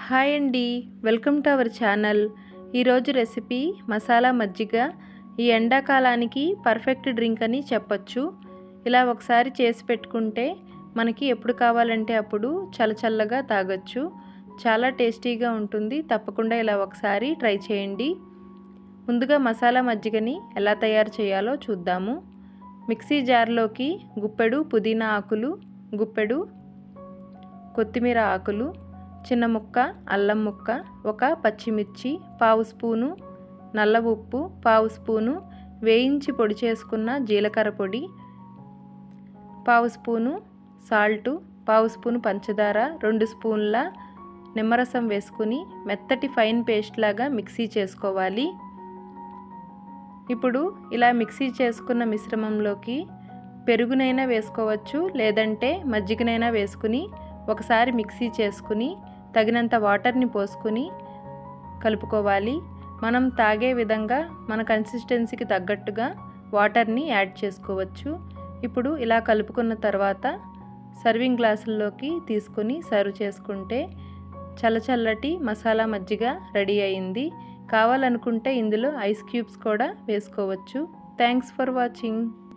hi అండి welcome to our channel ఈరోజు recipe masala మజ్జిగ ఈ ఎండాకాలానికి పర్ఫెక్ట్ డ్రింక్ అని చెప్పొచ్చు ఇలా ఒకసారి చేసి పెట్టుకుంటే మనకి ఎప్పుడు కావాలంటే అప్పుడు చల్లచల్లగా తాగొచ్చు చాలా టేస్టీగా ఉంటుంది తప్పకుండా ఇలా ఒకసారి ట్రై చేయండి ముందుగా మసాలా మజ్జిగని ఎలా తయారు చేయాలో చూద్దాము మిక్సీ జార్లోకి గుప్పెడు పుదీనా ఆకులు గుప్పెడు కొత్తిమీర ఆకులు చిన్న ముక్క అల్లం ముక్క ఒక పచ్చిమిర్చి పావు స్పూను నల్ల ఉప్పు పావు స్పూను వేయించి పొడి చేసుకున్న జీలకర్ర పొడి పావు స్పూను సాల్టు పావు స్పూను పంచదార రెండు స్పూన్ల నిమ్మరసం వేసుకుని మెత్తటి ఫైన్ పేస్ట్ లాగా మిక్సీ చేసుకోవాలి ఇప్పుడు ఇలా మిక్సీ చేసుకున్న మిశ్రమంలోకి పెరుగునైనా వేసుకోవచ్చు లేదంటే మజ్జిగనైనా వేసుకుని ఒకసారి మిక్సీ చేసుకుని తగినంత వాటర్ని పోసుకుని కలుపుకోవాలి మనం తాగే విధంగా మన కన్సిస్టెన్సీకి తగ్గట్టుగా వాటర్ని యాడ్ చేసుకోవచ్చు ఇప్పుడు ఇలా కలుపుకున్న తర్వాత సర్వింగ్ గ్లాసుల్లోకి తీసుకొని సర్వ్ చేసుకుంటే చల్లచల్లటి మసాలా మజ్జిగ రెడీ అయింది కావాలనుకుంటే ఇందులో ఐస్ క్యూబ్స్ కూడా వేసుకోవచ్చు థ్యాంక్స్ ఫర్ వాచింగ్